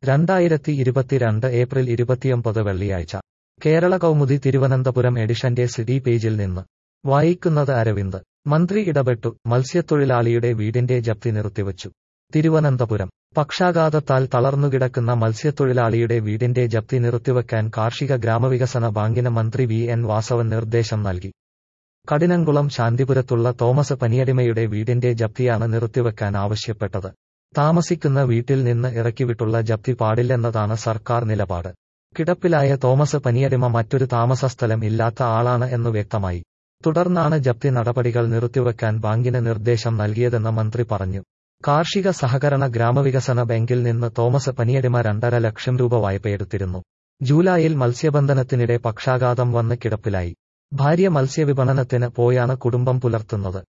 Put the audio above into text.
രണ്ടായിരത്തി ഇരുപത്തിരണ്ട് ഏപ്രിൽ ഇരുപത്തിയൊമ്പത് വെള്ളിയാഴ്ച കേരള കൗമുദി തിരുവനന്തപുരം എഡിഷന്റെ സിഡി പേജിൽ നിന്ന് വായിക്കുന്നത് അരവിന്ദ് മന്ത്രി ഇടപെട്ടു മത്സ്യത്തൊഴിലാളിയുടെ വീടിന്റെ ജപ്തി നിർത്തിവച്ചു തിരുവനന്തപുരം പക്ഷാഘാതത്താൽ തളർന്നുകിടക്കുന്ന മത്സ്യത്തൊഴിലാളിയുടെ വീടിന്റെ ജപ്തി നിർത്തിവെക്കാൻ കാർഷിക ഗ്രാമവികസന ബാങ്കിന് മന്ത്രി വി എൻ വാസവൻ നിർദ്ദേശം നൽകി കഠിനംകുളം ശാന്തിപുരത്തുള്ള തോമസ് പനിയടിമയുടെ വീടിന്റെ ജപ്തിയാണ് നിർത്തിവെക്കാൻ ആവശ്യപ്പെട്ടത് താമസിക്കുന്ന വീട്ടിൽ നിന്ന് ഇറക്കിവിട്ടുള്ള ജപ്തി പാടില്ലെന്നതാണ് സർക്കാർ നിലപാട് കിടപ്പിലായ തോമസ് പനിയടിമ മറ്റൊരു താമസസ്ഥലം ഇല്ലാത്ത ആളാണ് എന്നു വ്യക്തമായി തുടർന്നാണ് ജപ്തി നടപടികൾ നിർത്തിവെക്കാൻ ബാങ്കിന് നിർദ്ദേശം നൽകിയതെന്ന് മന്ത്രി പറഞ്ഞു കാർഷിക സഹകരണ ഗ്രാമവികസന ബാങ്കിൽ നിന്ന് തോമസ് പനിയടിമ രണ്ടര ലക്ഷം രൂപ വായ്പയെടുത്തിരുന്നു ജൂലൈയിൽ മത്സ്യബന്ധനത്തിനിടെ പക്ഷാഘാതം വന്ന് കിടപ്പിലായി ഭാര്യ മത്സ്യവിപണനത്തിന് പോയാണ് കുടുംബം പുലർത്തുന്നത്